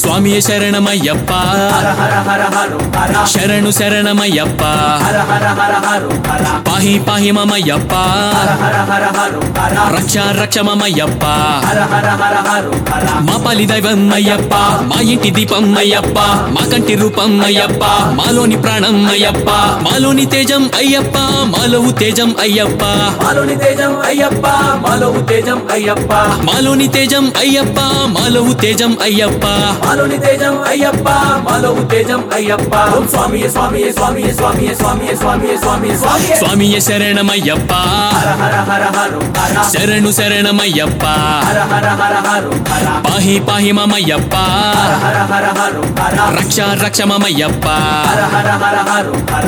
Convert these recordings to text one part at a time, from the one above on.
స్వామియ శరణమయ్యప్ప శరణు శరణమయ్యప్ప పాహి పాహి మమయ్యప్ప రక్ష రక్ష మమయ్యప్ప మా పలి దైవం అయ్యప్ప మా ఇంటి దీపం అయ్యప్ప మా కంటి రూపం అయ్యప్ప మాలోని ప్రాణం అయ్యప్ప మాలోని తేజం అయ్యప్ప మాలో తేజం అయ్యప్ప మాలోని తేజం అయ్యప్ప మాలో తేజం అయ్యప్ప మాలోని తేజం అయ్యప్ప మాలో తేజం అయ్యప్ప మాలోని తేజం అయ్యప్ప మాలో తేజం అయ్యప్ప ఓం స్వామియే స్వామియే స్వామియే స్వామియే స్వామియే స్వామియే స్వామియే స్వామియే స్వామియ శరణమయ్యప్ప హర హర హర హరు హర శరణు శరణమయ్యప్ప హర హర హర హరు హర పాహి పాహి మమయ్యప్ప హర హర హరు హర రక్ష రక్ష మమయ్యప్ప హర హర హర హరు హర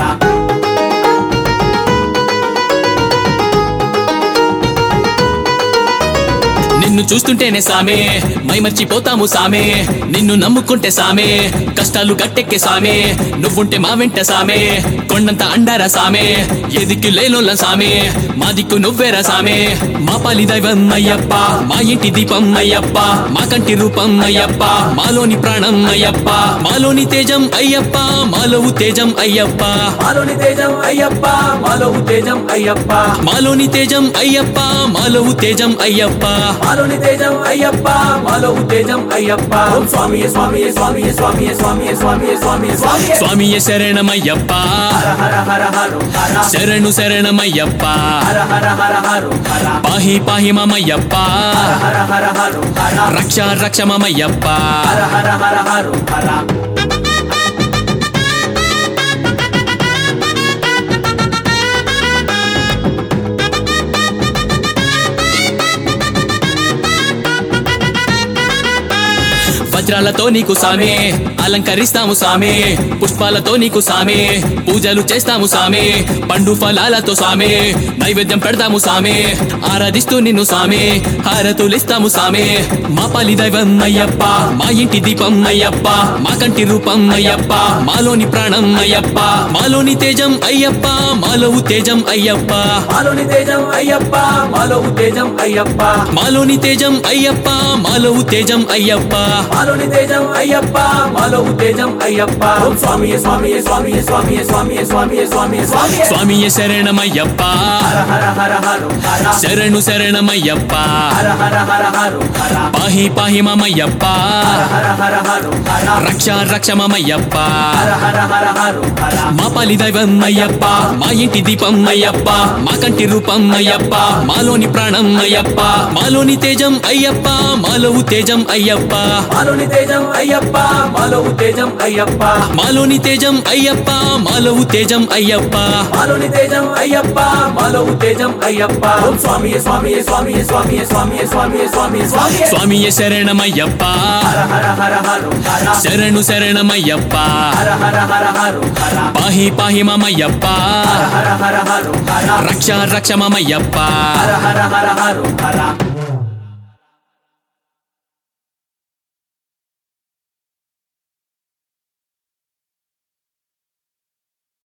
నిన్ను చూస్తుంటేనే సామే మైమర్చిపోతాము సామే నిన్ను నమ్ముకుంటే సామే కష్టాలు గట్టెక్కే సామే నువ్వుంటే మా వెంట సామే కొండంత అండారా సామే ఎదిక్కు లేనోళ్ళ సామే మా దిక్కు నువ్వేరా సామే మా పాలి దైవం అయ్యప్ప మా ఇంటి దీపం అయ్యప్ప మా కంటి రూపం అయ్యప్ప మాలోని ప్రాణం అయ్యప్ప మాలోని తేజం అయ్యప్ప మాలో తేజం అయ్యప్ప మాలోని తేజం అయ్యప్ప మాలో తేజం అయ్యప్ప మాలోని తేజం అయ్యప్ప మాలో తేజం అయ్యప్ప మాలోని తేజం అయ్యప్ప మాలో తేజం అయ్యప్ప ఓం స్వామియే స్వామియే స్వామియే స్వామియే స్వామియే స్వామియే స్వామియే స్వామియే స్వామియ శరణమయ్యప్ప హర హర హర హరు హర శరణు శరణమయ్యప్ప హర హర హర హరు హర పాహి పాహి మమయ్యప్ప హర హర హరు హర రక్ష రక్ష మమయ్యప్ప హర హర హర హరు హర వజ్రాలతో నీకు సామే అలంకరిస్తాము సామే పుష్పాలతో నీకు సామే పూజలు చేస్తాము సామే పండు ఫలాలతో సామే నైవేద్యం పెడతాము సామే ఆరాధిస్తూ నిన్ను సామే హారతులిస్తాము సామే మా పాలి దైవం అయ్యప్ప మా ఇంటి దీపం అయ్యప్ప మా కంటి రూపం అయ్యప్ప మాలోని ప్రాణం అయ్యప్ప మాలోని తేజం అయ్యప్ప మాలో తేజం అయ్యప్ప మాలోని తేజం అయ్యప్ప మాలో తేజం అయ్యప్ప మాలోని తేజం అయ్యప్ప మాలో తేజం అయ్యప్ప మాలోని తేజం అయ్యప్ప మాలో తేజం అయ్యప్ప ఓం స్వామియే స్వామియే స్వామియే స్వామియే స్వామియే స్వామియే స్వామియే స్వామియే స్వామియ శరణమయ్యప్ప హర హర హర హరు హర శరణు శరణమయ్యప్ప హర హర హర హరు హర పాహి పాహి మమయ్యప్ప హర హర హరు హర రక్ష రక్ష మమయ్యప్ప హర హర హర హరు హర మా పాలి దైవం అయ్యప్ప మా ఇంటి దీపం అయ్యప్ప మా కంటి రూపం అయ్యప్ప మాలోని ప్రాణం అయ్యప్ప మాలోని తేజం అయ్యప్ప మాలో తేజం అయ్యప్ప మాలోని తేజం అయ్యప్ప మాలో తేజం అయ్యప్ప మాలోని తేజం అయ్యప్ప మాలో తేజం అయ్యప్ప మాలోని తేజం అయ్యప్ప మాలో తేజం అయ్యప్ప ఓం స్వామియే స్వామియే స్వామియే స్వామియే స్వామియే స్వామియే స్వామియే స్వామియే స్వామియ శరణమయ్యప్ప హర హర హర హరు హర శరణు శరణమయ్యప్ప హర హర హర హరు హర పాహి పాహి మమయ్యప్ప హర హర హరు హర రక్ష రక్ష మమయ్యప్ప హర హర హర హరు హర